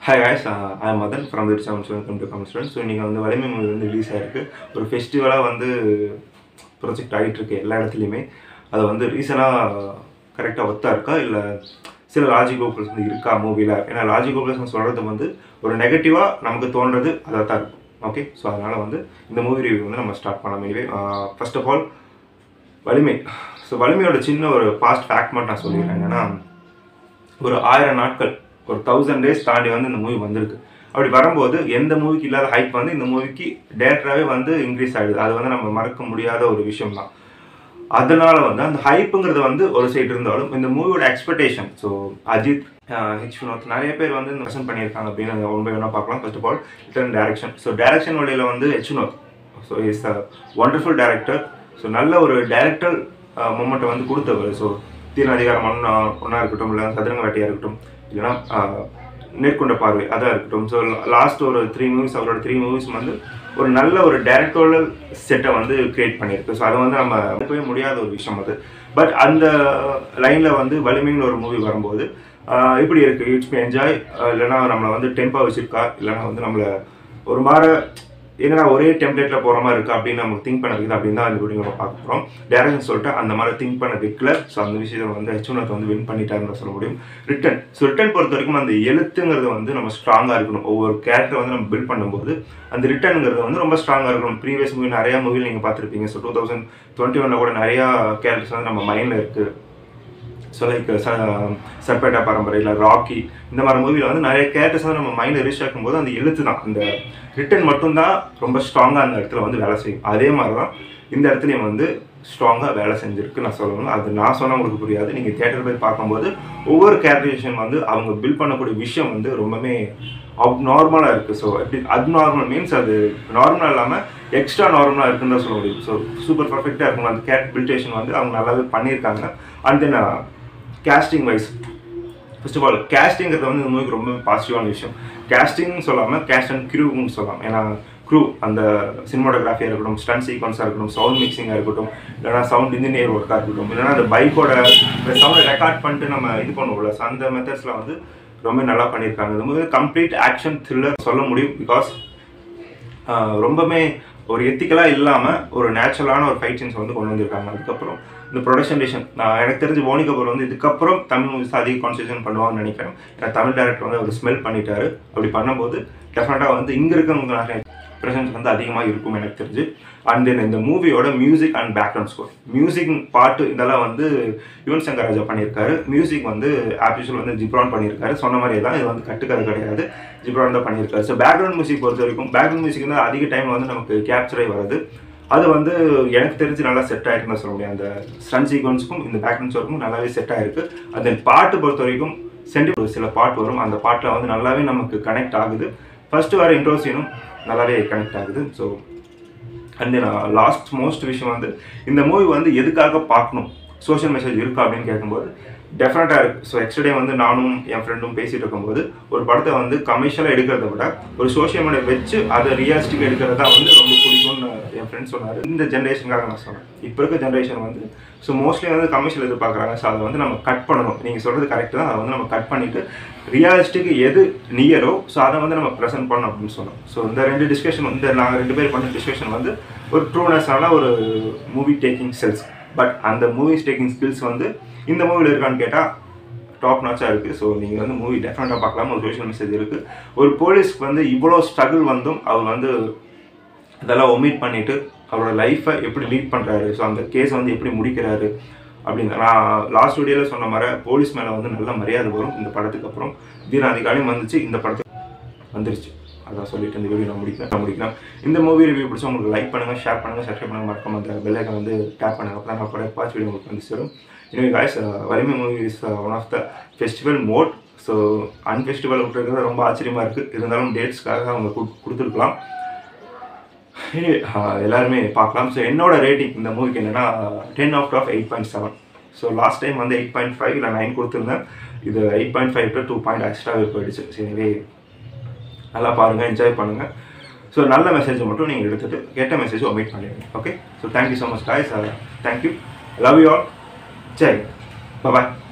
hi guys I Madhan from wit sevens welcome to கம்ஸ்டன்ஸ் so இன்றைக்கி வந்து வலிமை மூவி வந்து ரிலீஸ் ஆயிருக்கு ஒரு ஃபெஸ்டிவலாக வந்து ப்ரொஜெக்ட் ஆகிட்டு இருக்கு எல்லா இடத்துலையுமே அது வந்து ரீசனாக கரெக்டாக ஒத்தா இருக்கா இல்லை சில லாஜிக் கோகுல்ஸ் வந்து இருக்கா மூவியில் ஏன்னா லாஜிக் கோகுல்ஸ் சொல்கிறது வந்து ஒரு நெகட்டிவாக நமக்கு தோன்றது அதாக தான் இருக்கும் ஓகே ஸோ அதனால் வந்து இந்த மூவி ரிவ்யூ வந்து நம்ம ஸ்டார்ட் பண்ணலாம் anyway first of all Valimai so வலிமையோட சின்ன ஒரு பாஸ்ட் ஃபேக்ட் மட்டும் நான் சொல்லிடுறேன் என்னன்னா ஒரு ஆயிரம் நாட்கள் ஒரு தௌசண்ட் டேஸ் தாண்டி வந்து இந்த மூவி வந்திருக்கு அப்படி வரும்போது எந்த மூவிக்கு இல்லாத ஹைப் வந்து இந்த மூவிக்கு டேரக்டராகவே வந்து இன்க்ரீஸ் ஆகிடுது அது வந்து நம்ம மறக்க முடியாத ஒரு விஷயம் தான் அதனால வந்து அந்த ஹைப்புங்கிறது வந்து ஒரு சைடு இருந்தாலும் இந்த மூவியோட expectation so Ajith H Vinoth நிறைய பேர் வந்து ப்ரெசென்ட் பண்ணியிருக்காங்க அப்படின்னு ஒன் பை ஒன்னாக பார்க்கலாம் first of all return direction so direction வழியில் வந்து H Vinoth so is a wonderful director so நல்ல ஒரு டேரக்டர் மூமெண்ட்டை வந்து கொடுத்தவர் ஸோ தீன அதிகாரம் ஒன்றா ஒன்றா இருக்கட்டும் இல்லை சதுரங்க வேட்டையாக இருக்கட்டும் இல்லைன்னா ஆஹ், நேர்கொண்ட பார்வை அதாக இருக்கட்டும் ஸோ லாஸ்ட் ஒரு த்ரீ மூவிஸ் அவரோட த்ரீ மூவிஸ் வந்து ஒரு நல்ல ஒரு டேரக்டோரல் செட்டை வந்து கிரியேட் பண்ணியிருக்கு ஸோ அது வந்து நம்ம போய் முடியாத ஒரு விஷயம் அது பட் அந்த லைனில் வந்து வலிமைங்கிற ஒரு மூவி வரும்போது ஆஹ், இப்படி இருக்குது இட்ஸ் பி என்ஜாய் இல்லைன்னா நம்மளை வந்து டெம்பாக வச்சுருக்கா இல்லைன்னா வந்து நம்மளை ஒரு மாதிரி என்னடா ஒரே டெம்ப்ளேட்டில் போகிற மாதிரி இருக்குது அப்படின்னு நமக்கு திங்க் பண்ண வைக்குது அப்படின்னு தான் இந்த வீடியோ நம்ம பார்க்க போகிறோம் டேரக்ஷன் சொல்லிட்டு அந்த மாதிரி திங்க் பண்ண வைக்கல ஸோ அந்த விஷயத்தை வந்து ஹெச்ஒனத்தை வந்து வின் பண்ணிட்டாருன்னு சொல்ல முடியும் ரிட்டன் ஸோ ரிட்டன் பொறுத்த வரைக்கும் அந்த எழுத்துங்கிறது வந்து நம்ம ஸ்ட்ராங்காக இருக்கணும் ஒவ்வொரு கேரக்டர் வந்து நம்ம பில்ட் பண்ணும்போது அந்த ரிட்டர்னுங்கிறது வந்து ரொம்ப ஸ்ட்ராங்காக இருக்கணும் ப்ரீவியஸ் மூவி நிறையா மூவியில் நீங்கள் பார்த்துருப்பீங்க ஸோ டூ தௌசண்ட் டுவெண்ட்டி ஒனில் கூட நிறையா கேரக்டர்ஸ் வந்து நம்ம மைண்டில் இருக்குது ஸோ லைக் சர்பேட்டா பரம்பரை இல்லை ராக்கி இந்த மாதிரி மூவியில் வந்து நிறைய கேரக்டர்ஸ் வந்து நம்ம மைண்டில் ரீச் ஆக்கும்போது அந்த எழுத்து தான் அந்த ரிட்டன் மட்டும்தான் ரொம்ப ஸ்ட்ராங்காக அந்த இடத்துல வந்து வேலை செய்யும் அதே மாதிரி தான் இந்த இடத்துலையும் வந்து ஸ்ட்ராங்காக வேலை செஞ்சிருக்கு நான் சொல்லணும் அது நான் சொன்னால் உங்களுக்கு புரியாது நீங்கள் தேட்டர் போய் பார்க்கும்போது ஒவ்வொரு கேரக்டரைசேஷன் வந்து அவங்க பில்ட் பண்ணக்கூடிய விஷயம் வந்து ரொம்பவே அப் நார்மலாக இருக்குது ஸோ எப்படி அப் நார்மல் மீன்ஸ் அது நார்மலாக இல்லாமல் எக்ஸ்ட்ரா நார்மலாக இருக்குன்னு தான் சொல்ல முடியும் ஸோ சூப்பர் பர்ஃபெக்டாக இருக்கும் அந்த கேரக்டர் பில்டேஷன் வந்து அவங்க நல்லாவே பண்ணியிருக்காங்க and then casting wise first of all கேஸ்டிங்கிறது வந்து இந்த மூவிக்கு ரொம்ப பாசிட்டிவான விஷயம் கேஸ்டிங் சொல்லாமல் கேஸ்ட் அண்ட் க்ரூன்னு சொல்லலாம் ஏன்னா க்ரூ அந்த சினிமாட்டோகிராஃபியாக இருக்கட்டும் ஸ்டன் சீக்வன்ஸாக இருக்கட்டும் சவுண்ட் மிக்சிங்காக இருக்கட்டும் இல்லைனா சவுண்ட் இன்ஜினியர் ஒர்க்காக இருக்கட்டும் இல்லைனா அந்த பைக்கோட சவுண்டை ரெக்கார்ட் பண்ணிட்டு நம்ம இது பண்ணுவோம்ல ஸோ அந்த மெத்தட்ஸில் வந்து ரொம்ப நல்லா பண்ணியிருக்காங்க இந்த மூவி கம்ப்ளீட் ஆக்ஷன் த்ரில்லர் சொல்ல முடியும் பிகாஸ் ரொம்பவே ஒரு எத்திக்கலாக இல்லாமல் ஒரு நேச்சுரலான ஒரு ஃபைட் சீன்ஸ் வந்து கொண்டு வந்திருக்காங்க அதுக்கப்புறம் இந்த ப்ரொடக்ஷன் டிஷன் நான் எனக்கு தெரிஞ்சு போனி கபூர் வந்து இதுக்கப்புறம் தமிழ் மூவிஸ் அதிக கான்சன்ட்ரேஷன் பண்ணுவாங்கன்னு நினைக்கிறேன் ஏன்னா தமிழ் டேரக்டர் வந்து அவர் ஸ்மெல் பண்ணிட்டாரு அப்படி பண்ணும்போது டெஃபினட்டாக வந்து இங்கே இருக்கவங்க நிறைய ப்ரெசன்ஸ் வந்து அதிகமாக இருக்கும் எனக்கு தெரிஞ்சு அண்ட் தென் இந்த மூவியோட music and background score music பாட்டு இதெல்லாம் வந்து யுவன் சங்கர் ராஜா பண்ணியிருக்காரு மியூசிக் வந்து ஆப்யூஷுவல் வந்து ஜிப்ரான் பண்ணியிருக்காரு சொன்ன மாதிரி தான் இது வந்து கட்டுக்கதை கிடையாது ஜிப்ரான் தான் பண்ணியிருக்காரு ஸோ பேக்ரவுண்ட் மியூசிக் பொறுத்த வரைக்கும் பேக்ரவுண்ட் மியூசிக் வந்து அதிக டைம் வந்து நமக்கு கேப்சர் ஆகி வருது அது வந்து எனக்கு தெரிஞ்சு நல்லா செட் ஆயிருக்குன்னு சொல்ல முடியும் அந்த ஸ்டன் சீக்வன்ஸுக்கும் இந்த பேக்ரவுண்ட் ஸ்கோருக்கும் நல்லாவே செட் ஆயிருக்கு அந்த பாட்டு பொறுத்த வரைக்கும் சென்டி ஒரு சில பாட்டு வரும் அந்த பாட்டில் வந்து நல்லாவே நமக்கு கனெக்ட் ஆகுது ஃபர்ஸ்ட் வர இன்ட்ரோ சீனும் நல்லாவே கனெக்ட் ஆகுது so and then last most விஷயம் வந்து இந்த மூவி வந்து எதுக்காக பார்க்கணும் சோஷியல் மெசேஜ் இருக்கா அப்படின்னு கேட்கும்போது டெஃபினட்டாக இருக்குது ஸோ எக்ஸ்டே வந்து நானும் என் ஃப்ரெண்டும் பேசிகிட்டு இருக்கும்போது ஒரு படத்தை வந்து கமர்ஷியலாக எடுக்கிறத விட ஒரு சோஷியல் மீடியா வச்சு அதை ரியலிஸ்டிக் எடுக்கிறது தான் வந்து ரொம்ப பிடிக்கும்னு என் ஃப்ரெண்ட் சொன்னார் இந்த ஜென்ரேஷனுக்காக நான் சொன்னேன் இப்போ இருக்க ஜென்ரேஷன் வந்து ஸோ மோஸ்ட்லி வந்து கமர்ஷியல் எதிர்பார்க்குறாங்க ஸோ அதை வந்து நம்ம கட் பண்ணணும் நீங்கள் சொல்கிறது கரெக்ட் தான் அதை வந்து நம்ம கட் பண்ணிவிட்டு ரியலிஸ்டிக் எது நியரோ ஸோ அதை வந்து நம்ம ப்ரெசென்ட் பண்ணணும் அப்படின்னு சொன்னோம் ஸோ இந்த ரெண்டு டிஸ்கஷன் இந்த நாங்கள் ரெண்டு பேர் பண்ண டிஸ்கஷன் வந்து ஒரு ட்ரூனஸான ஒரு மூவி டேக்கிங் ஸ்கில்ஸ் பட் அந்த மூவிஸ் டேக்கிங் ஸ்கில்ஸ் வந்து இந்த மூவியில் இருக்கான்னு கேட்டால் டாப் நாச்சாக இருக்குது ஸோ நீங்கள் வந்து மூவி டெஃபினட்டாக பார்க்கலாம் ஒரு சோஷியல் மெசேஜ் இருக்குது ஒரு போலீஸ்க்கு வந்து இவ்வளோ ஸ்ட்ரகிள் வந்தும் அவர் வந்து இதெல்லாம் ஒமிட் பண்ணிவிட்டு அவரோட லைஃப்பை எப்படி லீட் பண்ணுறாரு ஸோ அந்த கேஸை வந்து எப்படி முடிக்கிறாரு அப்படின்னு நான் லாஸ்ட் வீடியோவில் சொன்ன மாதிரி போலீஸ் மேலே வந்து நல்ல மரியாதை வரும் இந்த படத்துக்கு அப்புறம் தீன அதிகாலையும் வந்துச்சு இந்த படத்துக்கு வந்துருச்சு அதான் சொல்லிட்டு இந்த வீடியோ நான் முடிக்கிறேன் நான் முடிக்கிறேன் இந்த மூவி ரிவ்யூ பிடிச்சா உங்களுக்கு லைக் பண்ணுங்கள் ஷேர் பண்ணுங்கள் சப்ஸ்கிரைப் பண்ணுங்கள் மறக்காம அந்த பெல்லைக்கை வந்து டேப் பண்ணுங்க அப்போ நான் போட பாஸ் வீடியோ உங்களுக்கு வந்து சேரும் எனவே guys Valimai movie is one of the festival mode so அன்ஃபெஸ்டிவல் விட்டுருக்கிறது ரொம்ப ஆச்சரியமாக இருக்குது இருந்தாலும் டேட்ஸ்க்காக அவங்க கு- கொடுத்துருக்கலாம் Anyway, ஆஹ் எல்லாருமே பார்க்கலாம் ஸோ என்னோட ரேட்டிங் இந்த மூவிக்கு என்னன்னா ten out of eight point seven so last time வந்து எயிட் பாயிண்ட் ஃபைவ் இல்லை நைன் கொடுத்துருந்தேன் இது eight point five to two point எக்ஸ்ட்ராவே போயிடுச்சு ஸோ எனவே நல்லா பாருங்கள் என்ஜாய் பண்ணுங்கள் ஸோ நல்ல மெசேஜை மட்டும் நீங்கள் எடுத்துகிட்டு கெட்ட மெசேஜ் ஒமிட் பண்ணிடுங்க okay so thank you so much guys thank you love you all சரி பாய்